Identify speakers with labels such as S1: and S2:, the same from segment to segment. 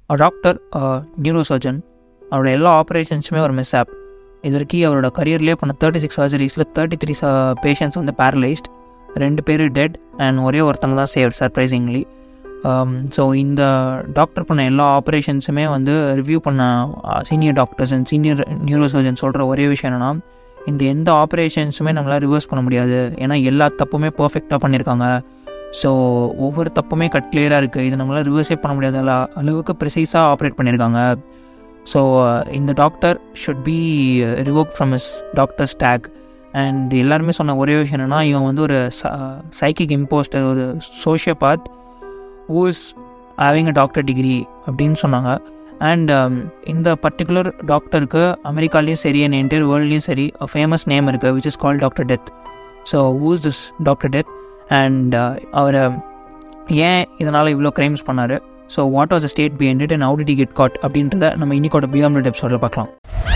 S1: doctor neuro surgeon அவரோட எல்லா ஆப்ரேஷன்ஸுமே ஒரு மிஸ் ஆப் இது வரைக்கும் அவரோட கரியர்லேயே பண்ண தேர்ட்டி சிக்ஸ் சர்ஜரிஸில் தேர்ட்டி த்ரீ பேஷண்ட்ஸ் வந்து பேரலைஸ்ட் ரெண்டு பேர் டெட் அண்ட் ஒரே ஒருத்தவங்க தான் சேவ் சர்ப்ரைசிங்லி ஸோ இந்த டாக்டர் பண்ண எல்லா ஆப்ரேஷன்ஸுமே வந்து ரிவ்யூ பண்ண senior doctors and senior neuro surgeon சொல்கிற ஒரே விஷயம் என்னென்னா இந்த எந்த ஆப்ரேஷன்ஸுமே நம்மளால் ரிவர்ஸ் பண்ண முடியாது ஏன்னா எல்லா தப்புமே பர்ஃபெக்டாக பண்ணியிருக்காங்க ஸோ ஒவ்வொரு தப்புமே கட் கிளியராக இருக்குது இது நம்மளால் ரிவர்ஸே பண்ண முடியாத அள- அளவுக்கு ப்ரிசைஸாக ஆப்ரேட் பண்ணியிருக்காங்க ஸோ இந்த doctor should be revoke from his doctors take and எல்லாருமே சொன்ன ஒரே விஷயம் என்னென்னா இவன் வந்து ஒரு சைக்கிக் இம்போஸ்டர் ஒரு sociopath who's having a doctor degree அப்படின்னு சொன்னாங்க அண்ட் இந்த பர்டிகுலர் டாக்டருக்கு அமெரிக்காலேயும் சரி அண்ட் என்டையர் வேர்ல்ட்லேயும் சரி ஃபேமஸ் நேம் இருக்குது which is call doctor death so who's this doctor death and அவர் ஏன் இதனால் இவ்வளோ க்ரைம்ஸ் பண்ணார் so what was a state behind it and how did he get caught அப்படின்றத நம்ம இன்னைக்கோட பியாண்ட் எபிசோடில் பார்க்கலாம்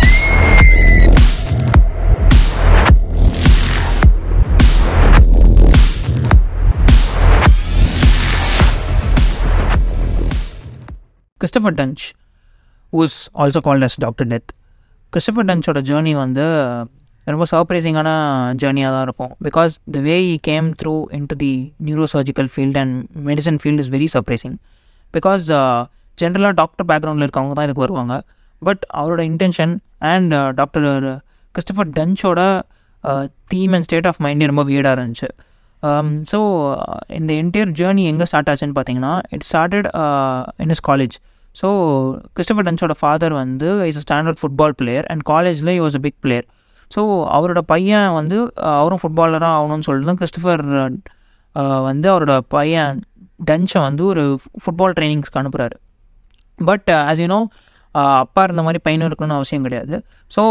S1: Christopher Duntsch was also called as doctor death Christopher டன்ச்சோட ஜேர்னி வந்து ரொம்ப சர்ப்ரைசிங்கான ஜேர்னியாக தான் இருக்கும் because the way he came through in to the neurosurgical field and medicine field is very surprising because ஜென்ரலாக டாக்டர் பேக்ரவுண்டில் இருக்கவங்க தான் இதுக்கு வருவாங்க பட் அவரோட இன்டென்ஷன் அண்ட் டாக்டர் கிறிஸ்டபர் டன்ச்சோட தீம் அண்ட் ஸ்டேட் ஆஃப் மைண்டே ரொம்ப வியர்டாக இருந்துச்சு ஸோ இந்த என்டையர் ஜேர்னி எங்கே ஸ்டார்ட் ஆச்சுன்னு பார்த்தீங்கன்னா it started in his college so Christopher டன்ச்சோட ஃபாதர் வந்து is a standard football player and காலேஜில் was a big player so அவரோட பையன் வந்து அஹ், அவரும் ஃபுட்பாலராக ஆகணும்னு சொல்லிட்டு தான் கிறிஸ்டபர் அஹ், வந்து அவரோட பையன் டன்ச்சை வந்து ஒரு ஃபுட்பால் ட்ரைனிங்ஸ்க்கு அனுப்புகிறாரு பட் ஆஸ் யூனோ அப்பா இருந்த மாதிரி பையனும் இருக்கணும்னு அவசியம் கிடையாது ஸோ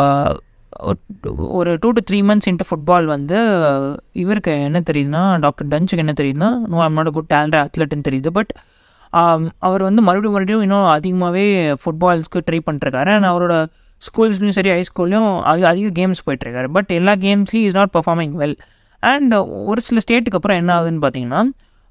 S1: ஒரு two to three months into football வந்து அஹ், இவருக்கு என்ன தெரியுதுன்னா டாக்டர் டன்ச்சுக்கு என்ன தெரியுதுன்னா no I'm not good talent அத்லெட்னு தெரியுது பட் அவர் வந்து மறுபடியும் மறுபடியும் இன்னும் அதிகமாகவே ஃபுட்பால்ஸ்க்கு ட்ரை பண்ணிருக்காரு அண்ட் அவரோட ஸ்கூல்ஸ்லையும் சரி ஹை ஸ்கூல்லையும் அது அதிக கேம்ஸ் போயிட்டுருக்காரு பட் எல்லா கேம்ஸ்லையும் is not performing well and ஒரு சில ஸ்டேட்டுக்கு அப்புறம் என்ன ஆகுதுன்னு பார்த்தீங்கன்னா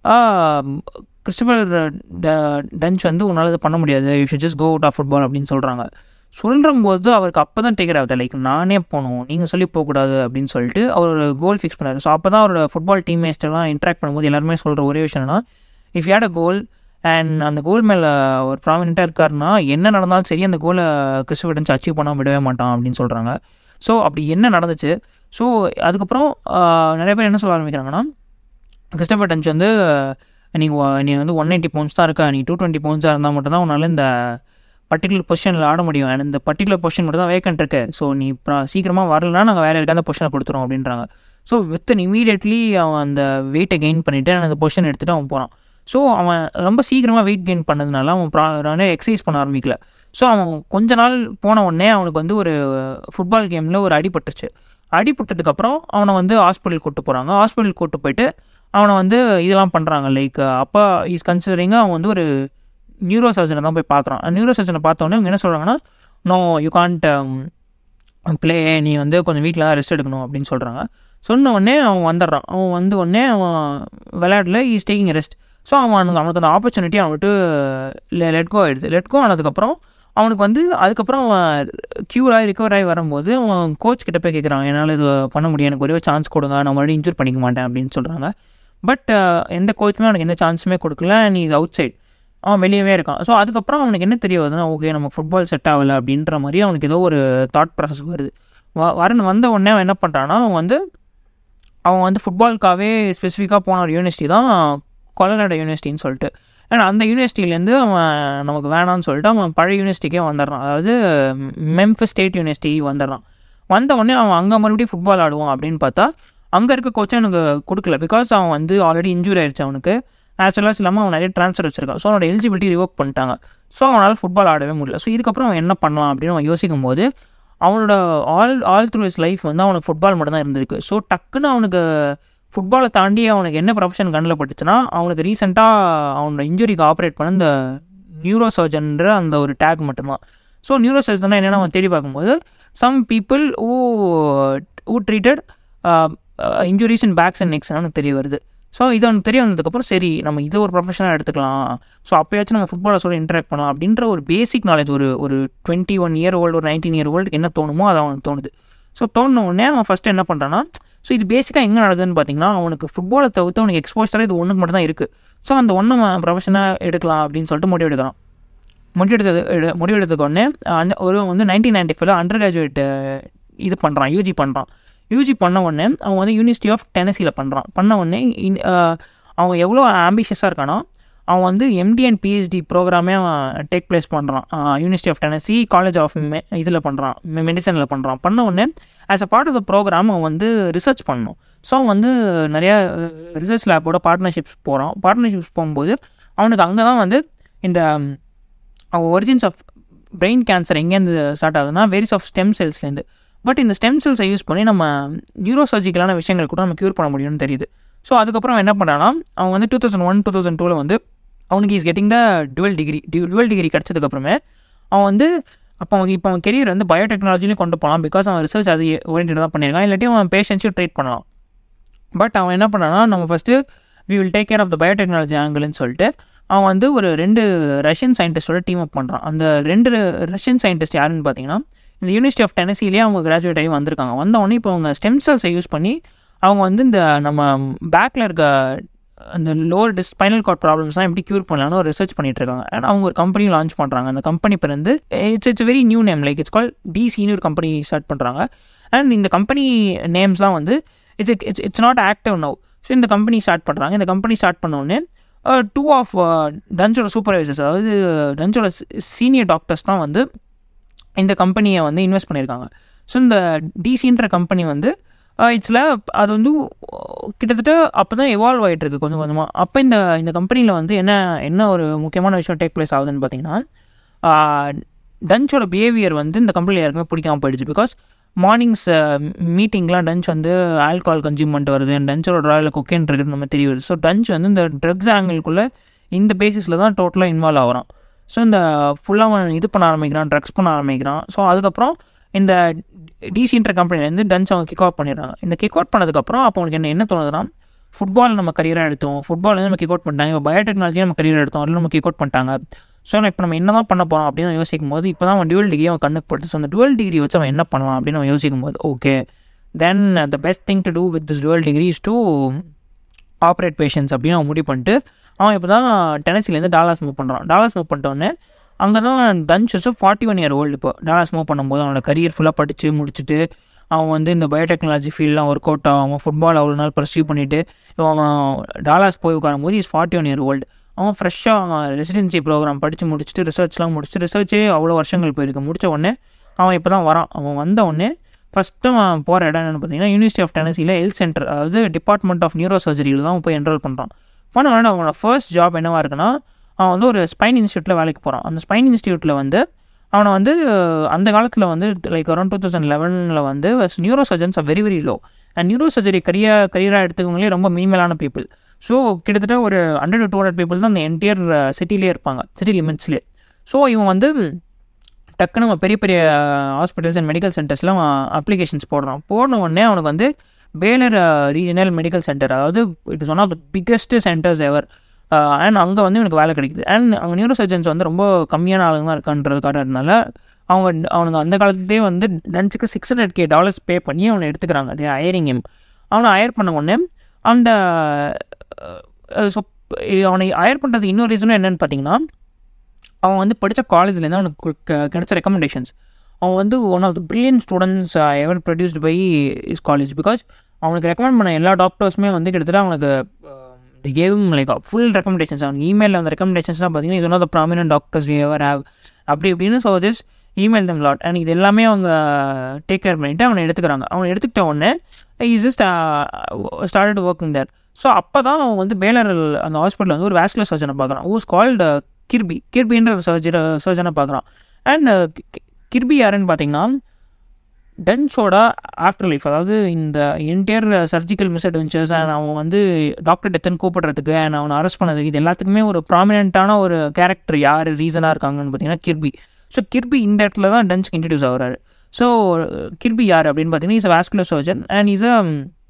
S1: கிறிஸ்டபர் டன்ச் வந்து உன்னால் இது பண்ண முடியாது you should just go out of football அப்படின்னு சொல்கிறாங்க சொல்கிற போது அவருக்கு அப்போ தான் டேக்கர் ஆகுது லைக் நானே போகணும் நீங்கள் சொல்லி போகக்கூடாது அப்படின்னு சொல்லிட்டு அவர் ஒரு கோல் ஃபிக்ஸ் பண்ணாரு ஸோ அப்போ தான் அவரோட ஃபுட்பால் டீம்மேட்ஸ்டெல்லாம் இன்ட்ராக்ட் பண்ணும்போது எல்லாருமே சொல்கிற ஒரே விஷயம் என்னன்னா இஃப் யாட் அ கோல் அண்ட் அந்த கோல் மேலே ஒரு ப்ராமினெண்ட்டாக இருக்காருன்னா என்ன நடந்தாலும் சரி அந்த கோலை கிறிஸ்டபர் டன்ச் அச்சீவ் பண்ணாமல் விடவே மாட்டான் அப்படின்னு சொல்கிறாங்க ஸோ அப்படி என்ன நடந்துச்சு ஸோ அதுக்கப்புறம் ஆஹ், நிறைய பேர் என்ன சொல்ல ஆரம்பிக்கிறாங்கன்னா கிறிஸ்டபர் டன்ச் வந்து நீங்கள் நீ வந்து ஒன் எயிட்டி பவுண்ட்ஸ் தான் இருக்கா நீ டூ டுவெண்ட்டி பவுண்ட்ஸாக இருந்தால் மட்டும்தான் உன்னால் இந்த பர்டிகுலர் பொசிஷனில் ஆட முடியும் அண்ட் இந்த பர்டிகுலர் பொசிஷன் மட்டும் தான் வேக்கன்ட் இருக்கு ஸோ நீ இப்போ சீக்கிரமாக வரலனா நாங்கள் வேறு யாருக்காவது அந்த பொசிஷனை கொடுத்துறோம் அப்படின்றாங்க ஸோ வித்தின் இமீடியட்லி அவன் அந்த வெயிட்டை கெயின் பண்ணிவிட்டு அந்த பொசிஷன் எடுத்துகிட்டு அவன் போகிறான் ஸோ அவன் ரொம்ப சீக்கிரமாக வெயிட் கெயின் பண்ணதுனால அவன் ப்ரா எக்ஸசைஸ் பண்ண ஆரம்பிக்கல ஸோ அவன் கொஞ்ச நாள் போன உடனே அவனுக்கு வந்து ஒரு ஃபுட்பால் கேமில் ஒரு அடிபட்டுச்சு அடிபட்டதுக்கப்புறம் அவனை வந்து ஹாஸ்பிட்டல் கூட்டு போகிறாங்க ஹாஸ்பிட்டல் கூட்டு போயிட்டு அவனை வந்து இதெல்லாம் பண்ணுறாங்க லைக் அப்பா இஸ் கன்சிடரிங்க அவன் வந்து ஒரு நியூரோ சர்ஜனை தான் போய் பார்க்குறான் நியூரோ சர்ஜனை பார்த்தோன்னே அவங்க என்ன சொல்கிறாங்கன்னா நோ யூ கான்ட் ப்ளே நீ வந்து கொஞ்சம் வீட்டில் தான் ரெஸ்ட் எடுக்கணும் அப்படின்னு சொல்கிறாங்க சொன்ன உடனே அவன் வந்துடுறான் அவன் வந்து உடனே அவன் விளையாடல இஸ் டேக்கிங் ரெஸ்ட் ஸோ அவன் அவனுக்கு அவனுக்கு அந்த ஆப்பர்ச்சுனிட்டி அவன்ட்டு லெட் கோ ஆயிடுது லெட் கோ ஆனதுக்கப்புறம் அவனுக்கு வந்து அதுக்கப்புறம் அவன் க்யூர் ஆகி ரிகவர் ஆகி வரும்போது அவன் கோச் கிட்ட போய் கேட்குறான் என்னால் இது பண்ண முடியும் எனக்கு ஒரே சான்ஸ் கொடுங்க நான் மறுபடியும் இன்ஜூர் பண்ணிக்க மாட்டேன் அப்படின்னு சொல்கிறாங்க பட் எந்த கோச்சுமே அவனுக்கு எந்த சான்ஸுமே கொடுக்கல நீ இஸ் அவுட் சைட் அவன் வெளியவே இருக்கான் ஸோ அதுக்கப்புறம் அவனுக்கு என்ன தெரிய வருதுன்னா ஓகே நமக்கு ஃபுட்பால் செட் ஆகலை அப்படின்ற மாதிரி அவனுக்கு ஏதோ ஒரு தாட் ப்ராசஸ் வருது வ வரன்னு வந்த உடனே அவன் என்ன பண்ணுறான்னா அவன் வந்து அவன் வந்து ஃபுட்பாலுக்காகவே ஸ்பெசிஃபிக்காக போன ஒரு யூனிவர்சிட்டி தான் கொலநாடு யூனிவர்சிட்டின்னு சொல்லிட்டு ஏன்னா அந்த யூனிவர்சிட்டிலேருந்து அவன் நமக்கு வேணாம்னு சொல்லிட்டு அவன் பழைய யூனிவர்சிட்டிக்கே வந்துடுறான் அதாவது மெம்ஃபிஸ் ஸ்டேட் யூனிவர்சிட்டி வந்துடுறான் வந்த உடனே அவன் அங்கே மறுபடியும் ஃபுட்பால் ஆடுவான் அப்படின்னு பார்த்தா அங்கே இருக்க கோச்சும் எனக்கு கொடுக்கல பிகாஸ் அவன் வந்து ஆல்ரெடி இன்ஜூரி ஆயிடுச்சு அவனுக்கு ஆஸ் வெல் as இல்லாமல் அவன் நிறைய ட்ரான்ஸ்ஃபர் வச்சிருக்கான் ஸோ அவனோட எலிஜிபிலிட்டி ரிவோக் பண்ணிட்டாங்க ஸோ அவனால் ஃபுட்பால் ஆடவே முடியல ஸோ இதுக்கப்புறம் அவன் என்ன பண்ணலாம் அப்படின்னு அவன் யோசிக்கும் போது அவனோட all all through his life வந்து அவனுக்கு ஃபுட்பால் மட்டும் தான் இருந்திருக்கு ஸோ டக்குன்னு அவனுக்கு ஃபுட்பாலை தாண்டி அவனுக்கு என்ன ப்ரொஃபஷன் கண்ணில் பட்டுச்சுன்னா அவனுக்கு ரீசெண்டாக அவனோட இன்ஜுரிக்கு ஆப்ரேட் பண்ண இந்த நியூரோ சர்ஜன்ற அந்த ஒரு டேக் மட்டும்தான் ஸோ நியூரோ சர்ஜன் என்னென்னா அவன் தேடி பார்க்கும்போது some people who who treated injuries in backs and necks அவனுக்கு தெரிய வருது ஸோ இது அவனுக்கு தெரிய வந்ததுக்கப்புறம் சரி நம்ம இது ஒரு ப்ரொஃபஷனாக எடுத்துக்கலாம் ஸோ அப்போயாச்சும் நம்ம ஃபுட்பாலர்ஸோட இன்டராக்ட் பண்ணலாம் அப்படின்ற ஒரு பேசிக் நாலேஜ் ஒரு ஒரு டுவெண்ட்டி ஒன் இயர் ஓல்டு ஒரு நைன்டீன் இயர் ஓல்டு என்ன தோணுமோ அது அவனுக்கு தோணுது ஸோ தோணுன உடனே அவன் ஃபஸ்ட்டு என்ன பண்ணுறான்னா ஸோ இது பேசிக்காக எங்கே நடக்குதுன்னு பார்த்தீங்கன்னா அவனுக்கு ஃபுட்பாலை தவிர்த்து அவனுக்கு எக்ஸ்போஸ்டராக இது ஒன்றுக்கு மட்டும் தான் இருக்குது ஸோ அந்த ஒன்று ப்ரொஃபஷனாக எடுக்கலாம் அப்படின்னு சொல்லிட்டு முடிவு எடுக்கிறான் முடிவெடுத்தது எடு முடிவெடுத்ததுக்கு உடனே அந்த ஒரு வந்து நைன்டீன் நைன்டி ஃபைவ்ல அண்டர் கிராஜுவேட் இது பண்ணுறான் யூஜி பண்ணுறான் யூஜி பண்ண உடனே அவன் வந்து யூனிவர்சிட்டி ஆஃப் டெனசியில் பண்ணுறான் பண்ண உடனே இன் அவன் எவ்வளோ ஆம்பிஷியஸாக இருக்கானோ அவன் வந்து எம்டி அண்ட் பிஹெச்டி ப்ரோக்ராமே அவன் டேக் பிளேஸ் பண்ணுறான் university of Tennessee college of மெ இதில் பண்ணுறான் மெடிசனில் பண்ணுறான் பண்ண உடனே as a part of the program அவன் வந்து ரிசர்ச் பண்ணணும் ஸோ அவன் வந்து நிறையா ரிசர்ச் லேபோட பார்ட்னர்ஷிப்ஸ் போகிறான் பார்ட்னர்ஷிப்ஸ் போகும்போது அவனுக்கு அங்கே தான் வந்து இந்த அவங்க ஒரிஜின்ஸ் ஆஃப் பிரெயின் கேன்சர் எங்கேருந்து ஸ்டார்ட் ஆகுதுன்னா வேரிஸ் ஆஃப் ஸ்டெம் செல்ஸ்லேருந்து பட் இந்த ஸ்டெம் செல்ஸை யூஸ் பண்ணி நம்ம நியூரோ சர்ஜிக்கலான விஷயங்கள் கூட நம்ம க்யூர் பண்ண முடியும்னு தெரியுது ஸோ அதுக்கப்புறம் என்ன பண்ணுறான்னா அவன் வந்து two thousand one two thousand டூவில் வந்து அவனுக்கு is getting the twelve degree twelve degree கிடச்சதுக்கப்புறமே அவன் வந்து அப்போ அவன் இப்போ அவன் கெரியர் வந்து பயோடெக்னாலஜிலையும் கொண்டு போகலாம் பிகாஸ் அவன் ரிசர்ச் அது ஓரியன்டாக தான் பண்ணியிருக்கான் இல்லாட்டி அவன் பேஷன்ஸையும் ட்ரீட் பண்ணலாம் பட் அவன் என்ன பண்ணான்னா நம்ம first we will take care of the biotechnology ஆங்கிள்னு சொல்லிட்டு அவன் வந்து ஒரு ரெண்டு ரஷ்யன் சயின்டிஸ்டோட டீம் அப் பண்ணுறான் அந்த ரெண்டு ரஷ்யன் சயின்டிஸ்ட் யாருன்னு பார்த்தீங்கன்னா இந்த யூனிவர்சிட்டி ஆஃப் டெனசிலேயே அவங்க கிராஜுவேட் ஆகி வந்திருக்காங்க வந்தவொடனே இப்போ அவங்க ஸ்டெம் செல்ஸை யூஸ் பண்ணி அவங்க வந்து இந்த நம்ம பேக்கில் இருக்க அந்த லோவர் டிஸ் ஸ்பைனல் கார்ட் ப்ராப்ளம்ஸ்லாம் எப்படி க்யூர் பண்ணலாம்னு ஒரு ரிசர்ச் பண்ணிட்டு இருக்காங்க அண்ட் அவங்க ஒரு கம்பெனி லான்ச் பண்ணுறாங்க அந்த கம்பெனி பேர் வந்து it's it's very new name like it's call டிசின்னு ஒரு கம்பெனி ஸ்டார்ட் பண்ணுறாங்க அண்ட் இந்த கம்பெனி நேம்ஸ்லாம் வந்து it's it's it's not active now so இந்த கம்பெனி ஸ்டார்ட் பண்ணுறாங்க இந்த கம்பெனி ஸ்டார்ட் பண்ணோடனே டூ ஆஃப் டன்ச்சோட சூப்பர்வைசர்ஸ் அதாவது டன்ச்சோட சீனியர் டாக்டர்ஸ் தான் வந்து இந்த கம்பெனியை வந்து இன்வெஸ்ட் பண்ணியிருக்காங்க ஸோ இந்த டிசின்ற கம்பெனி வந்து இட்ஸில் அது வந்து கிட்டத்தட்ட அப்போ தான் எவால்வ் ஆகிட்டு இருக்கு கொஞ்சம் கொஞ்சமாக அப்போ இந்த இந்த கம்பெனியில் வந்து என்ன என்ன ஒரு முக்கியமான விஷயம் டேக் பிளேஸ் ஆகுதுன்னு பார்த்தீங்கன்னா டன்ச்சோட பிஹேவியர் வந்து இந்த கம்பெனியில் யாருக்குமே பிடிக்காம போயிடுச்சு பிகாஸ் மார்னிங்ஸ் மீட்டிங்லாம் டன்ச் வந்து ஆல்கஹால் கன்சியூம் பண்ணிட்டு வருது டன்ச்சோட ட்ராயில் கொக்கேன் இருக்குது நம்ம தெரிய வருது ஸோ டன்ச் வந்து இந்த ட்ரக்ஸ் ஆங்கிள்குள்ளே இந்த பேசிஸில் தான் டோட்டலாக இன்வால்வ் ஆகிறான் ஸோ இந்த ஃபுல்லாக அவன் இது பண்ண ஆரம்பிக்கிறான் ட்ரக்ஸ் பண்ண ஆரம்பிக்கிறான் ஸோ அதுக்கப்புறம் இந்த டிசின்ற கம்பெனிலேருந்து டன்ஸ் அவங்க கிக் அவுட் பண்ணிடுறாங்க இந்த கிக் அவுட் பண்ணதுக்கப்புறம் அப்போ அவனுக்கு என்ன என்ன தோணுதுன்னா ஃபுட்பால் நம்ம கரியராக எடுத்தோம் ஃபுட்பால் வந்து நம்ம கிக் அவுட் பண்ணிட்டாங்க இப்போ பயோடெக்னாலஜி நம்ம கரியர் எடுத்தோம் அதில் நம்ம கிக் அவுட் பண்ணிட்டாங்க ஸோ இப்போ நம்ம என்ன தான் பண்ண போகிறோம் அப்படின்னு யோசிக்கும் போது இப்போ தான் அவன் டுவெல் டிகிரி அவன் கண்ணுக்கு படுத்து ஸோ அந்த டுவெல் டிகிரி வச்சு அவன் என்ன பண்ணலாம் அப்படின்னு அவன் யோசிக்கும் போது okay then the best thing to do with this twelve degree is to operate patients அப்படின்னு அவன் முடிவு பண்ணிட்டு அவன் இப்போ தான் டெனசிலேருந்து டாலாஸ் மூவ் பண்ணுறான் டாலாஸ் மூவ் பண்ணிட்டோன்னே அங்கே தான் டன்ச்சஸும் ஃபார்ட்டி ஒன் இயர் ஓல்டு இப்போ டாலாஸ் மூவ் பண்ணும்போது அவனோட கரியர் ஃபுல்லாக படித்து முடிச்சுட்டு அவன் வந்து இந்த பயோடெக்னாலஜி ஃபீல்ட்லாம் ஒர்க் அவுட் ஆகும் அவன் ஃபுட்பால் அவ்வளோ நாள் பர்சியூ பண்ணிவிட்டு அவன் டாலாஸ் போய் உட்காரும் போது is forty one year old அவன் ஃப்ரெஷ்ஷாக அவன் ரெசிடென்சி ப்ரோக்ராம் படித்து முடிச்சுட்டு ரிசர்ச்லாம் முடிச்சுட்டு ரிசர்ச்சே அவ்வளோ வருஷங்கள் போயிருக்கு முடித்த உடனே அவன் இப்போ தான் வரான் அவன் வந்த உடனே ஃபஸ்ட்டு அவன் போகிற இடம் என்னென்னு பார்த்தீங்கன்னா யூனிவர்சிட்டி ஆஃப் டெனசியில் ஹெல்த் சென்டர் அதாவது டிபார்ட்மெண்ட் ஆஃப் நியூரோ சர்ஜரியில் தான் போய் என்ரோல் பண்ணுறான் பண்ண உடனே அவனோட ஃபர்ஸ்ட் ஜாப் என்னவாக இருக்குன்னா அவன் வந்து ஒரு ஸ்பைன் இன்ஸ்டியூட்டில் வேலைக்கு போகிறான் அந்த ஸ்பைன் இன்ஸ்டியூட்டில் வந்து அவனை வந்து அந்த காலத்தில் வந்து லைக் அரௌண்ட் டூ தௌசண்ட் லெவனில் வந்து neuro surgeons very very low and neuro surgery career கரியராக எடுத்துக்கவங்களே ரொம்ப மீமலான பீப்புள் ஸோ கிட்டத்தட்ட ஒரு hundred to two hundred people தான் அந்த என்டையர் சிட்டிலே இருப்பாங்க சிட்டி லிமிட்ஸ்லேயே ஸோ இவன் வந்து டக்குன்னு நம்ம பெரிய பெரிய ஹாஸ்பிட்டல்ஸ் அண்ட் மெடிக்கல் சென்டர்ஸ்லாம் அப்ளிகேஷன்ஸ் போடுறான் போன உடனே அவனுக்கு வந்து பேலர் ரீஜனல் மெடிக்கல் சென்டர் அதாவது it is one of the biggest centres ever and அங்கே வந்து எனக்கு வேலை கிடைக்குது அண்ட் அவங்க நியூரோ சர்ஜன்ஸ் வந்து ரொம்ப கம்மியான ஆளுங்க தான் இருக்கான்றது காரணத்தினால அவங்க அவனுங்க அந்த காலத்துலேயே வந்து லஞ்சுக்கு six hundred K dollars pay பண்ணி அவனை எடுத்துக்கிறாங்க அதே ஹயரிங் எம் அவனை ஹயர் பண்ண உடனே அந்த ஸோ அவனை ஹயர் பண்ணுறதுக்கு இன்னொரு ரீசனும் என்னென்னு பார்த்தீங்கன்னா அவன் வந்து படித்த காலேஜ்லேருந்து அவனுக்கு கிடைச்ச ரெக்கமெண்டேஷன்ஸ் அவன் வந்து one of the brilliant students ever produced by his college because அவனுக்கு ரெக்கமெண்ட் பண்ண எல்லா டாக்டர்ஸுமே வந்து கிட்டத்தட்ட அவனுக்கு தி கேவும் லைக் ஃபுல் ரெக்கமெண்டேஷன்ஸ் அவன் இமெயிலில் அந்த ரெக்கமெண்டேஷன்ஸ்லாம் பார்த்தீங்கன்னா இது one of the prominent doctors we ever have அப்படி இப்படின்னு so this email them lot and இது எல்லாமே அவங்க டேக் கேர் பண்ணிவிட்டு அவனை எடுத்துக்கிறாங்க அவனை எடுத்துக்கிட்ட உடனே is just started working there so அப்போ தான் அவன் வந்து பேலர் அந்த ஹாஸ்பிட்டலில் வந்து ஒரு வேஸ்குலர் சர்ஜனை பார்க்குறான் ஊஸ் கால்டு கிர்பி கிர்பின்ற ஒரு சர்ஜரி சர்ஜனை பார்க்குறான் அண்ட் கிர்பி யாருன்னு பார்த்தீங்கன்னா டென்ஸோட ஆஃப்டர் லைஃப் அதாவது இந்த என்டையர் சர்ஜிக்கல் மிஸ்அட்வென்ச்சர்ஸ் அண்ட் அவன் வந்து டாக்டர் டெத்தன் கூப்பிடுறதுக்கு அண்ட் அவனை அரெஸ்ட் பண்ணதுக்கு இது எல்லாத்துக்குமே ஒரு ப்ராமினெண்ட்டான ஒரு கேரக்டர் யார் ரீசனாக இருக்காங்கன்னு பார்த்தீங்கன்னா கிர்பி ஸோ கிர்பி இந்த இடத்துல தான் டென்ஸ்க்கு இன்ட்ரடியூஸ் ஆகிறாரு ஸோ கிர்பி யார் அப்படின்னு பார்த்தீங்கன்னா is a vascular surgeon and is a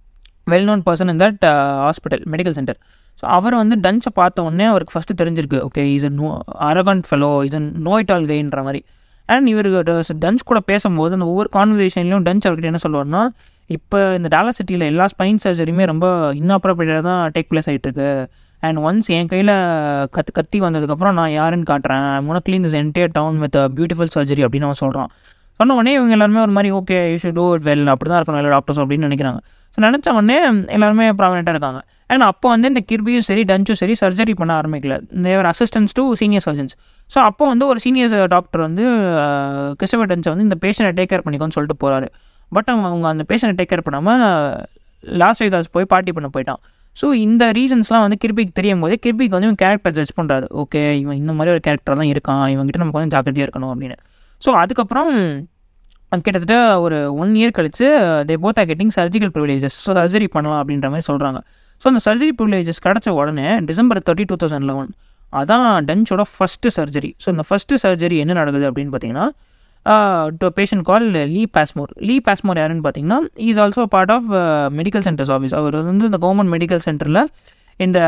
S1: well known person in that hospital medical centre so அவர் வந்து டன்ச்சை பார்த்த உடனே அவருக்கு ஃபஸ்ட்டு தெரிஞ்சிருக்கு okay is a no arrogant fellow is a நோய்டால் கைன்ற மாதிரி அண்ட் இவருக்கு டன்ச் கூட பேசும்போது அந்த ஒவ்வொரு கான்வர்சேஷன்லையும் டன்ச் அவர்கிட்ட என்ன சொல்லுவார்னா இப்போ இந்த டாலா சிட்டியில் எல்லா ஸ்பைன் சர்ஜரியுமே ரொம்ப இன்னாப்ரோப்ரியேட்டாக தான் டேக் பிளேஸ் ஆகிட்டு இருக்கு அண்ட் ஒன்ஸ் என் கையில் கத்து கத்தி வந்ததுக்கப்புறம் நான் யாருன்னு காட்டுறேன் முன்ன clean this entire town with beautiful surgery அப்படின்னு அவன் சொல்கிறான் சொன்ன உடனே இவங்க எல்லாருமே ஒரு மாதிரி okay you should do it well அப்படி தான் இருக்கணும் எல்லா டாக்டர்ஸ் அப்படின்னு நினைக்கிறாங்க ஸோ நினச்ச உடனே எல்லாருமே ப்ராமினெண்ட்டாக இருக்காங்க அண்ட் அப்போ வந்து இந்த கிர்பியும் சரி டன்ச்சும் சரி சர்ஜரி பண்ண ஆரம்பிக்கல they were assistants to senior surgeons so அப்போ வந்து ஒரு சீனியர் டாக்டர் வந்து கிறிஸ்டபர் டன்ச்சை வந்து இந்த பேஷண்ட்டை டேக் கேர் பண்ணிக்கோன்னு சொல்லிட்டு போகிறாரு பட் அவங்க அவங்க அந்த பேஷண்ட்டை டேக் கேர் பண்ணாமல் லாஸ் வேகாஸ் போய் பார்ட்டி பண்ண போயிட்டான் ஸோ இந்த ரீசன்ஸ்லாம் வந்து கிருபிக்கு தெரியும் போது கிருபிக்கு வந்து இவன் கேரக்டர் ஜட்ஜ் பண்ணுறாரு ஓகே இவன் இந்த மாதிரி ஒரு கேரக்டர் தான் இருக்கான் இவங்ககிட்ட நம்ம கொஞ்சம் ஜாக்கிரதையாக இருக்கணும் அப்படின்னு ஸோ அதுக்கப்புறம் கிட்டத்தட்ட ஒரு ஒன் இயர் கழிச்சு they both are getting surgical privileges so surgery பண்ணலாம் அப்படின்ற மாதிரி சொல்கிறாங்க ஸோ அந்த சர்ஜரி ப்ரிவிலேஜஸ் கிடச்ச உடனே December thirty two thousand eleven அதான் டன்ச்சோட ஃபஸ்ட்டு சர்ஜரி ஸோ இந்த ஃபஸ்ட்டு சர்ஜரி என்ன நடக்குது அப்படின்னு பார்த்தீங்கன்னா to patient call Lee Passmore Lee Passmore யாருன்னு பார்த்தீங்கன்னா is also part of medical centres office அவர் வந்து இந்த கவர்மெண்ட் மெடிக்கல் சென்டரில் இந்த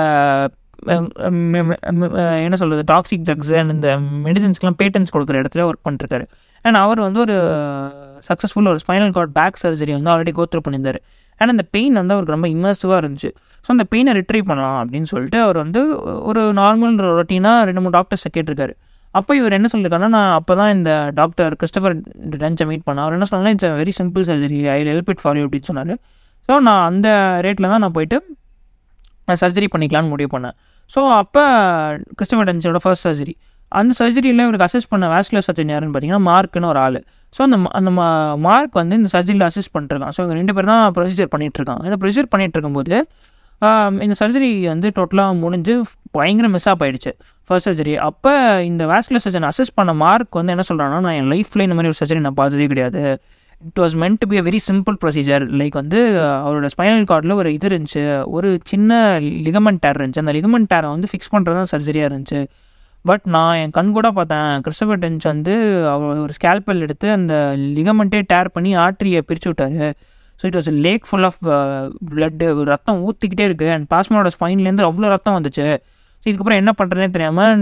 S1: என்ன சொல்கிறது டாக்ஸிக் ட்ரக்ஸ் அண்ட் இந்த மெடிசன்ஸ்க்கெலாம் பேட்டன்ஸ் கொடுக்குற இடத்துல ஒர்க் பண்ணிருக்காரு அண்ட் அவர் வந்து ஒரு சக்ஸஸ்ஃபுல் ஒரு ஸ்பைனல் கார்ட் பேக் சர்ஜரி வந்து ஆல்ரெடி கோத்ரூ பண்ணியிருந்தார் அண்ட் அந்த பெயின் வந்து அவருக்கு ரொம்ப இம்மர்சிவாக இருந்துச்சு ஸோ அந்த பெயினை ரிட்ரீவ் பண்ணலாம் அப்படின்னு சொல்லிட்டு அவர் வந்து ஒரு நார்மல் ரொட்டீனாக ரெண்டு மூணு டாக்டர்ஸை கேட்டிருக்காரு அப்போ இவர் என்ன சொல்லியிருக்காருன்னா நான் அப்போ தான் இந்த டாக்டர் கிறிஸ்டபர் டன்ச்சை மீட் பண்ணேன் அவர் என்ன சொன்னாலும் it's very simple surgery I help it for you அப்படின்னு சொன்னார் ஸோ நான் அந்த ரேட்டில் தான் நான் போயிட்டு நான் சர்ஜரி பண்ணிக்கலான்னு முடிவு பண்ணேன் ஸோ அப்போ கிறிஸ்டபர் டன்ச்சோட ஃபர்ஸ்ட் சர்ஜரி அந்த சர்ஜரியில் இவருக்கு அசிஸ்ட் பண்ண வேஸ்குலர் சர்ஜன் யாருன்னு பார்த்தீங்கன்னா மார்க்னு ஒரு ஆள் ஸோ அந்த அந்த மார்க் வந்து இந்த சர்ஜரியில் அசிஸ்ட் பண்ணிருக்கான் ஸோ இவங்க ரெண்டு பேர் தான் ப்ரொசீஜர் பண்ணிகிட்ருக்காங்க இந்த ப்ரொசீஜர் பண்ணிகிட்டு இருக்கும்போது இந்த சர்ஜரி வந்து டோட்டலாக முடிஞ்சு பயங்கர மிஸ் ஆப் ஆயிடுச்சு ஃபர்ஸ்ட் சர்ஜரி அப்போ இந்த வேஸ்குலர் சர்ஜன் அசஸ் பண்ண மார்க் வந்து என்ன சொல்கிறாங்கன்னா நான் என் லைஃப்பில் இந்த மாதிரி ஒரு சர்ஜரி நான் பார்த்ததே கிடையாது it was meant to be a very simple procedure like வந்து அவரோட ஸ்பைனல் கார்டில் ஒரு இது இருந்துச்சு ஒரு சின்ன லிகமெண்ட் டேர் இருந்துச்சு அந்த லிகமெண்ட் டேரை வந்து ஃபிக்ஸ் பண்ணுறது தான் சர்ஜரியாக இருந்துச்சு பட் நான் என் கண் கூட பார்த்தேன் கிறிஸ்டபர் டென்ச் வந்து அவர் ஒரு ஸ்கேல்பல் எடுத்து அந்த லிகமெண்ட்டே டேர் பண்ணி ஆட்ரியை பிரித்து விட்டாரு so it was like full of blood ரத்தம் ஊற்றிக்கிட்டே இருக்குது அண்ட் பாஸ்மனோட ஸ்பைன்லேருந்து அவ்வளோ ரத்தம் வந்துச்சு ஸோ இதுக்கப்புறம் என்ன பண்ணுறதுனே தெரியாமல்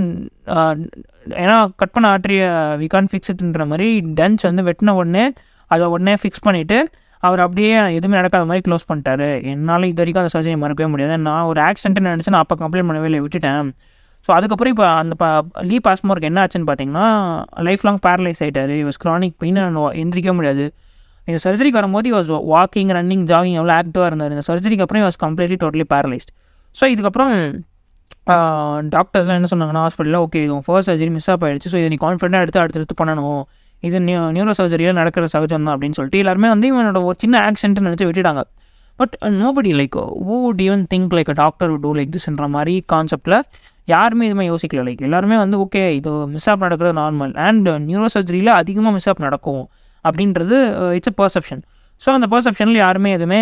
S1: ஏன்னா கட் பண்ண ஆட்ரிய வி கான் ஃபிக்ஸ் இட்ன்ற மாதிரி டன்ச் வந்து வெட்டின உடனே அதை உடனே ஃபிக்ஸ் பண்ணிவிட்டு அவர் அப்படியே எதுவுமே நடக்காத மாதிரி க்ளோஸ் பண்ணிட்டாரு என்னால் இது வரைக்கும் அந்த சர்ஜரி மறக்கவே முடியாது நான் ஒரு ஆக்சிடென்ட்னு நினச்சி நான் அப்போ கம்ப்ளைண்ட் பண்ணவே இல்லை விட்டுட்டேன் ஸோ அதுக்கப்புறம் இப்போ அந்த ப லீ பாஸ்மோருக்கு என்ன ஆச்சுன்னு பார்த்தீங்கன்னா லைஃப் லாங் பேரலைஸ் ஆகிட்டார் வாஸ் க்ரானிக் பெயின் எந்திரிக்க முடியாது இந்த சர்ஜரிக்கு வரும்போது வாஸ் வாக்கிங் ரன்னிங் ஜாகிங் எவ்வளோ ஆக்டிவாக இருந்தார் இந்த சர்ஜரிக்கு அப்புறம் was completely totally paralysed so இதுக்கப்புறம் டாக்டர்ஸ்லாம் என்ன சொன்னாங்கன்னா ஹாஸ்பிட்டலில் ஓகே இது ஃபர்ஸ்ட் சர்ஜரி மிஸ் ஆப் ஆயிடுச்சு ஸோ இதை நீ கான்ஃபிடென்ட்டாக எடுத்து அடுத்தடுத்து பண்ணணும் இது நியூ நியூரோ சர்ஜரியில் நடக்கிற சகஜம் தான் அப்படின்னு சொல்லிட்டு எல்லாருமே வந்து இவனோட ஒரு சின்ன ஆக்சிடென்ட் நினச்சி விட்டுட்டாங்க but nobody like oh would even think like a doctor do like திஸ்ன்ற மாதிரி கான்செப்டில் யாருமே இதுமே யோசிக்கல லைக் எல்லாருமே வந்து ஓகே இது மிஸ் ஆப் நடக்கிறது நார்மல் அண்ட் நியூரோ சர்ஜரியில் அதிகமாக மிஸ் ஆப் நடக்கும் அப்படின்றது இட்ஸ் அ பர்செப்ஷன் ஸோ அந்த பர்செப்ஷனில் யாருமே எதுவுமே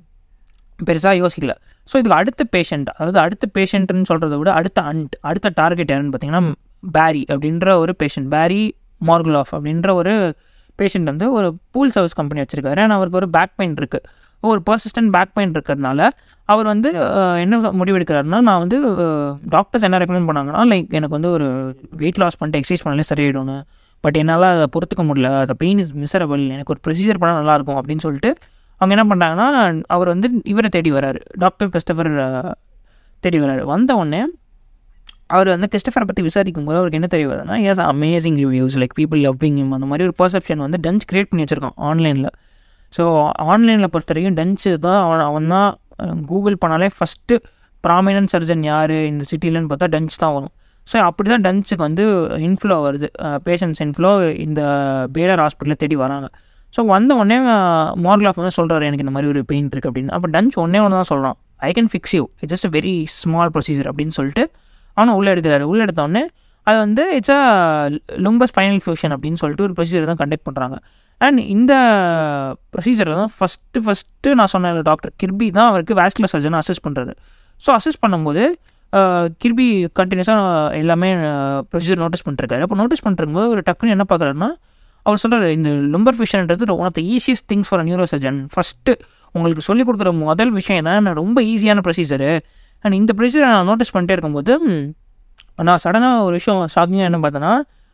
S1: பெருசாக யோசிக்கல ஸோ இதுக்கு அடுத்த பேஷண்ட் அதாவது அடுத்த பேஷண்ட்னு சொல்கிறத விட அடுத்த அண்ட் அடுத்த டார்கெட் யாருன்னு பார்த்தீங்கன்னா பேரி அப்படின்ற ஒரு பேஷண்ட் பேரி மார்குலாஃப் அப்படின்ற ஒரு பேஷண்ட் வந்து ஒரு பூல் சர்வீஸ் கம்பெனி வச்சுருக்காரு அண்ட் அவருக்கு ஒரு பேக் பெயின் இருக்குது ஒரு பர்சிஸ்டன்ட் பேக் பெயின் இருக்கிறதுனால அவர் வந்து என்ன முடிவெடுக்கிறாருன்னா நான் வந்து டாக்டர்ஸ் என்ன ரெக்கமெண்ட் பண்ணாங்கன்னா லைக் எனக்கு வந்து ஒரு வெயிட் லாஸ் பண்ணிட்டு எக்ஸசைஸ் பண்ணாலே சரியாயிடும்னு பட் என்னால் அதை பொறுத்துக்க முடியல அந்த பெயின் இஸ் மிசரபிள் எனக்கு ஒரு ப்ரொசீஜர் பண்ணால் நல்லாயிருக்கும் அப்படின்னு சொல்லிட்டு அவங்க என்ன பண்ணுறாங்கன்னா அவர் வந்து இவரை தேடி வராரு டாக்டர் கிறிஸ்டபர் தேடி வராரு வந்த உடனே அவர் வந்து கிறிஸ்டஃபரை பற்றி விசாரிக்கும் போது அவருக்கு என்ன தெரிய வருதுன்னா has amazing reviews like people loving him அந்த மாதிரி ஒரு பர்செப்ஷன் வந்து டன்ச் கிரியேட் பண்ணி வச்சுருக்கான் ஆன்லைனில் ஸோ ஆன்லைனில் பொறுத்த வரைக்கும் டன்ச்சு தான் அவன் அவன் தான் கூகுள் பண்ணாலே ஃபஸ்ட்டு ப்ராமினன்ட் சர்ஜன் யார் இந்த சிட்டிலன்னு பார்த்தா டன்ச் தான் வரும் ஸோ அப்படி தான் டன்ச்சுக்கு வந்து இன்ஃப்ளோ வருது பேஷண்ட்ஸ் இன்ஃப்ளோ இந்த பேலர் ஹாஸ்பிட்டலில் தேடி வராங்க ஸோ வந்த உடனே மார்க்லாஃப் வந்து சொல்கிறாரு எனக்கு இந்த மாதிரி ஒரு பெயின் இருக்குது அப்படின்னு அப்போ டன்ச் ஒன்றே ஒன்று தான் சொல்கிறான் I can fix you it's just very small procedure அப்படின்னு சொல்லிட்டு அவனை உள்ளே எடுக்கிறாரு உள்ளே எடுத்தோடனே அது வந்து it's a lumbar spinal fusion அப்படின்னு சொல்லிட்டு ஒரு ப்ரொசீஜர் தான் கண்டக்ட் பண்ணுறாங்க அண்ட் இந்த ப்ரொசீஜரை தான் ஃபஸ்ட்டு ஃபஸ்ட்டு நான் சொன்ன டாக்டர் கிர்பி தான் அவருக்கு வேஸ்குலர் சர்ஜனை அசஸ் பண்ணுறாரு ஸோ அசஸ் பண்ணும்போது கிர்பி கண்டினியூஸாக எல்லாமே ப்ரொசீஜர் நோட்டீஸ் பண்ணிருக்காரு அப்போ நோட்டீஸ் பண்ணுறம்போது ஒரு டக்குன்னு என்ன பார்க்குறாருன்னா அவர் சொல்கிறார் இந்த லும்பர் ஃபிஷன்ன்றது one of the easiest things for neuro surgeon first உங்களுக்கு சொல்லிக் கொடுக்குற முதல் விஷயம் தான் ரொம்ப ஈஸியான ப்ரொசீஜரு அண்ட் இந்த ப்ரொசீஜரை நான் நோட்டீஸ் பண்ணிட்டே இருக்கும்போது ம், நான் சடனாக ஒரு விஷயம் ஷாக்கிங்காக என்ன பார்த்தேன்னா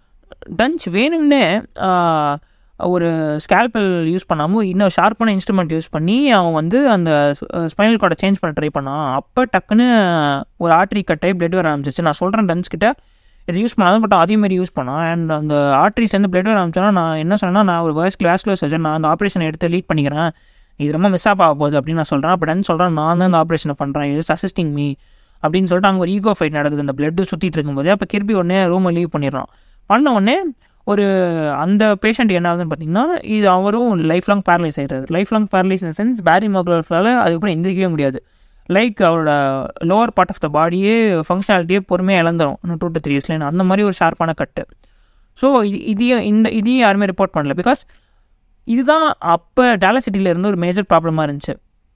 S1: டஞ்ச் வேணும்னே ஆஹ், ஒரு ஸ்கேல்பல் யூஸ் பண்ணாமல் இன்னும் ஷார்ப்பான இன்ஸ்ட்ருமெண்ட் யூஸ் பண்ணி அவன் வந்து அந்த ஸ்பைனல் கார்டை சேஞ்ச் பண்ண ட்ரை பண்ணான் அப்போ டக்குன்னு ஒரு ஆர்ட்ரி கட்டை பிளட் வர ஆரம்பிச்சிச்சு நான் சொல்கிறேன் டன்ஸ் கிட்ட இது யூஸ் பண்ணாலும் பட் அதே மாதிரி யூஸ் பண்ணான் அண்ட் அந்த ஆர்ட்ரிஸ் வந்து பிளட் வர ஆரம்பிச்சோன்னா நான் என்ன சொன்னேன்னா நான் ஒரு வயசு கிளாஸ்குலர் சர்ஜன் நான் அந்த ஆப்ரேஷனை எடுத்து லீட் பண்ணிக்கிறேன் இது ரொம்ப மிஸ் ஆக போகுது அப்படின்னு நான் சொல்கிறேன் அப்போ டன் சொல்கிறேன் நான் தான் இந்த ஆப்ரேஷனை பண்ணுறேன் இது அசிஸ்டிங் மீ அப்படின்னு சொல்லிட்டு அங்கே ஒரு ஈகோ ஃபைட் நடக்குது அந்த பிளட்டு சுற்றிட்டு இருக்கும்போது அப்போ கிருபி உடனே ரூமை லீவ் பண்ணிடுறான் பண்ண உடனே ஒரு அந்த பேஷண்ட் என்ன ஆகுதுன்னு பார்த்தீங்கன்னா இது அவரும் லைஃப் லாங் பேரலைஸ் ஆகிடுறாரு life long paralyse in sense Barry Morguloff அதுக்கப்புறம் எந்திரிக்கவே முடியாது லைக் அவரோட லோவர் பார்ட் ஆஃப் த பாடியே ஃபங்க்ஷனாலிட்டியே பொறுமையாக இழந்துரும் இன்னும் டூ டு த்ரீ இயர்ஸ்ல அந்த மாதிரி ஒரு ஷார்ப்பான கட்டு ஸோ இது இதையும் இந்த இதையும் யாருமே ரிப்போர்ட் பண்ணல பிகாஸ் இதுதான் அப்போ டேலசிட்டியில் இருந்து ஒரு மேஜர் ப்ராப்ளமாக இருந்துச்சு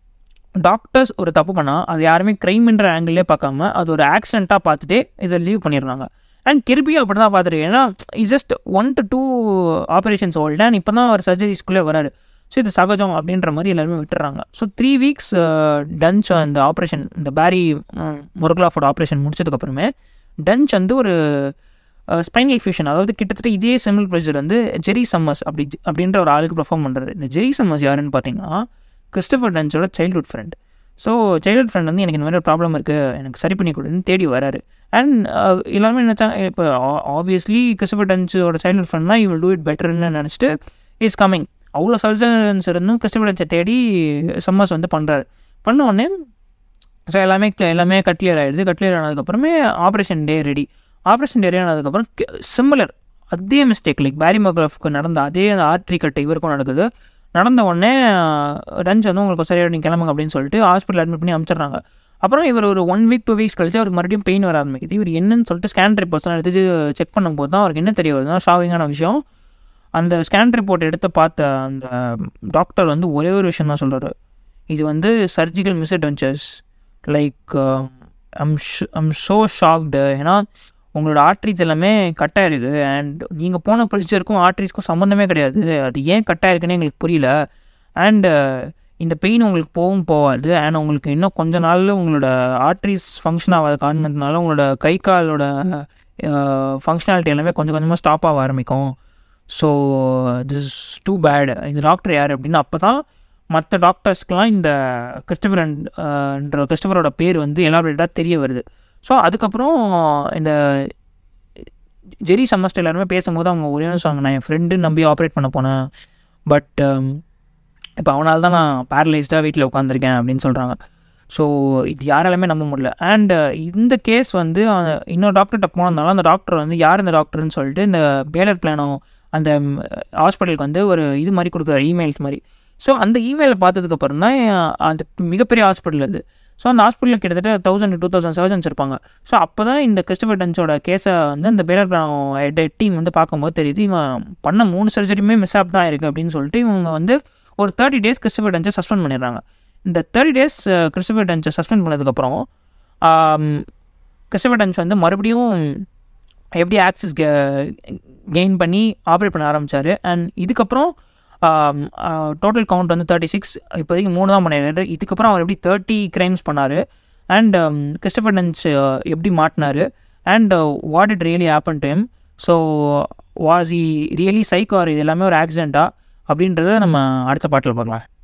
S1: டாக்டர்ஸ் ஒரு தப்பு பண்ணால் அது யாருமே க்ரைம்ன்ற ஆங்கிளே பார்க்காம அது ஒரு ஆக்சிடெண்ட்டாக பார்த்துட்டு இதை லீவ் பண்ணிடுறாங்க அண்ட் கிருபியும் அப்படி தான் பார்த்துட்டு ஏன்னா is just one to two operations old and இப்போ தான் அவர் சர்ஜரிஸ்குள்ளே வராரு ஸோ இது சகஜம் அப்படின்ற மாதிரி எல்லாருமே விட்டுறாங்க ஸோ த்ரீ வீக்ஸ் டன்ச் அந்த ஆப்ரேஷன் இந்த பேரி முருகலாஃபோட ஆப்ரேஷன் முடிச்சதுக்கப்புறமே டன்ச் வந்து ஒரு ஸ்பைனல் ஃபியூஷன் அதாவது கிட்டத்தட்ட இதே செமில் ப்ரெஷர் வந்து ஜெரி சம்மர்ஸ் அப்படி அப்படின்ற ஒரு ஆளுக்கு பெர்ஃபார்ம் பண்ணுறாரு இந்த ஜெரி சம்மர்ஸ் யாருன்னு பார்த்தீங்கன்னா கிறிஸ்டபர் டன்ச்சோட childhood friend so childhood friend வந்து எனக்கு இந்த மாதிரி ஒரு ப்ராப்ளம் இருக்குது எனக்கு சரி பண்ணி கொடுன்னு தேடி வராரு அண்ட் எல்லாருமே நினச்சாங்க இப்போ ஆப்வியஸ்லி கிறிஸ்டபர் டன்ச்சோட சைல்ட்ஹுட் ஃப்ரெண்ட்னா இவ் டூ இட் பெட்டர்னு நினச்சிட்டு இஸ் கமிங் அவ்வளோ சர்ஜன்ஸ் இருந்தும் கிறிஸ்டபர் டன்ச்சை தேடி சம்மர்ஸ் வந்து பண்ணுறாரு பண்ண உடனே ஸோ எல்லாமே எல்லாமே கட்லியர் ஆகிடுது கட்லியர் ஆனதுக்கப்புறமே operation day ready operation day ஆனதுக்கப்புறம் சிமிலர் அதே மிஸ்டேக் லைக் பேரி மோக்ராஃப்க்கு நடந்த அதே அந்த ஆர்ட்ரி கட்டு இவருக்கும் நடக்குது நடந்த உடனே ரஞ்ச் வந்து உங்களுக்கு சரியாக நீங்கள் கிளம்புங்க அப்படின்னு சொல்லிட்டு ஹாஸ்பிட்டல் அட்மிட் பண்ணி அனுப்பிச்சிடுறாங்க அப்புறம் இவர் ஒரு ஒன் வீக் டூ வீக்ஸ் கழிச்சு அவருக்கு மறுபடியும் பெயின் வர ஆரம்பிக்குது இவர் என்னன்னு சொல்லிட்டு ஸ்கேன் ரிப்போர்ட்ஸ்லாம் எடுத்து செக் பண்ணும்போது தான் அவருக்கு என்ன தெரிய வருதுன்னா ஷாக்கிங்கான விஷயம் அந்த ஸ்கேன் ரிப்போர்ட் எடுத்து பார்த்த அந்த டாக்டர் வந்து ஒரே ஒரு விஷயம் தான் சொல்கிறாரு இது வந்து surgical misadventures like I'm I'm so shocked ஏன்னா உங்களோட ஆர்ட்ரிஸ் எல்லாமே கட்டாக இருக்குது அண்ட் நீங்கள் போன ப்ரொசீஜருக்கும் ஆர்ட்ரிஸ்க்கும் சம்மந்தமே கிடையாது அது ஏன் கட்டாக இருக்குன்னு எங்களுக்கு புரியல அண்டு இந்த பெயின் உங்களுக்கு போகவும் போகாது அண்ட் உங்களுக்கு இன்னும் கொஞ்ச நாளில் உங்களோட ஆர்ட்ரிஸ் ஃபங்க்ஷன் ஆகாத காரணத்தினால உங்களோட கை காலோட ஃபங்க்ஷனாலிட்டி எல்லாமே கொஞ்சம் கொஞ்சமாக ஸ்டாப் ஆக ஆரம்பிக்கும் so this is too bad இந்த டாக்டர் யார் அப்படின்னு அப்போ தான் மற்ற டாக்டர்ஸ்க்கெலாம் இந்த கிறிஸ்டபர்ன்ற கிறிஸ்டபரோட பேர் வந்து எலாபரேட்டாக தெரிய வருது ஸோ அதுக்கப்புறம் இந்த ஜெரி சம்மஸ்ட் எல்லாருமே பேசும்போது அவங்க ஒரே சொன்னாங்க நான் என் ஃப்ரெண்டு நம்பி ஆப்ரேட் பண்ண போனேன் பட் இப்போ அவனால் தான் நான் பேரலைஸ்டாக வீட்டில் உட்காந்துருக்கேன் அப்படின்னு சொல்கிறாங்க ஸோ இது யாராலுமே நம்ப முடியல அண்ட் இந்த கேஸ் வந்து இன்னொரு டாக்டர்கிட்ட போனதுனால அந்த டாக்டர் வந்து யார் இந்த டாக்டர்னு சொல்லிட்டு இந்த பேலர் பிளானோ அந்த ஹாஸ்பிட்டலுக்கு வந்து ஒரு இது மாதிரி கொடுக்குற இமெயில்ஸ் மாதிரி ஸோ அந்த இமெயிலை பார்த்ததுக்கப்புறம் தான் அந்த மிகப்பெரிய ஹாஸ்பிட்டல் அது ஸோ அந்த ஹாஸ்பிட்டலில் கிட்டத்தட்ட தௌசண்ட் டூ தௌசண்ட் சர்ஜன்ஸ் இருப்பாங்க ஸோ அப்போ தான் இந்த கிறிஸ்டபர் டன்ஸோட கேஸை வந்து அந்த பேலர் டீம் வந்து பார்க்கும்போது தெரியுது இவன் பண்ண மூணு சர்ஜரியுமே மிஸ் ஆப் தான் இருக்குது அப்படின்னு சொல்லிட்டு இவங்க வந்து ஒரு தேர்ட்டி டேஸ் கிறிஸ்டபர் டன்ஸை சஸ்பெண்ட் பண்ணிடுறாங்க இந்த தேர்ட்டி டேஸ் கிறிஸ்டபர் டன்ஸை சஸ்பெண்ட் பண்ணதுக்கப்புறம் கிறிஸ்டபர் டன்ஸ் வந்து மறுபடியும் எப்படி ஆக்சஸ் கெயின் பண்ணி ஆப்ரேட் பண்ண ஆரம்பித்தார் அண்ட் இதுக்கப்புறம் டோட்டல் கவுண்ட் வந்து தேர்ட்டி சிக்ஸ் இப்போதைக்கு மூணு தான் பண்ணிடுறாரு இதுக்கப்புறம் அவர் எப்படி தேர்ட்டி கிரைம்ஸ் பண்ணார் அண்ட் கிறிஸ்டபர் டன்ஸ் எப்படி மாட்டினார் and what it really happen to him so was he really psych or இது எல்லாமே ஒரு ஆக்சிடெண்ட்டா அப்படின்றத நம்ம அடுத்த பாட்டில் பார்க்கலாம்